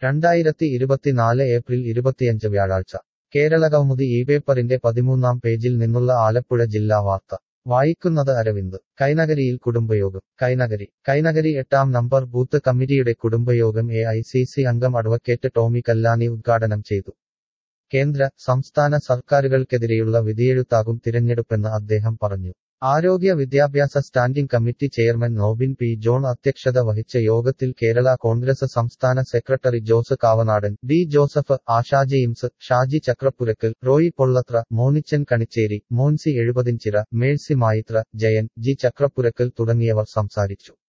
രണ്ടായിരത്തി ഇരുപത്തിനാല് ഏപ്രിൽ ഇരുപത്തിയഞ്ച് വ്യാഴാഴ്ച കേരളകൗമുദി ഈ പേപ്പറിന്റെ പതിമൂന്നാം പേജിൽ നിന്നുള്ള ആലപ്പുഴ ജില്ലാ വാർത്ത വായിക്കുന്നത് അരവിന്ദ് കൈനകരിയിൽ കുടുംബയോഗം കൈനകരി കൈനകരി എട്ടാം നമ്പർ ബൂത്ത് കമ്മിറ്റിയുടെ കുടുംബയോഗം എ ഐ സി സി അംഗം അഡ്വക്കേറ്റ് ടോമി കല്ലാനി ഉദ്ഘാടനം ചെയ്തു കേന്ദ്ര സംസ്ഥാന സർക്കാരുകൾക്കെതിരെയുള്ള വിധിയെഴുത്താകും തിരഞ്ഞെടുപ്പെന്ന് അദ്ദേഹം പറഞ്ഞു ആരോഗ്യ വിദ്യാഭ്യാസ standing committee chairman Nobin P John അധ്യക്ഷത വഹിച്ച യോഗത്തിൽ കേരള കോൺഗ്രസ് സംസ്ഥാന secretary Jose Kavanadan D Joseph Asha James Shaji Chakrappurakkal Roy Pollathra Monichan Kanicheri Moncy Ezhupathinchira Mercy Mayithra Jayan G Chakrappurakkal തുടങ്ങിയവർ സംസാരിച്ചു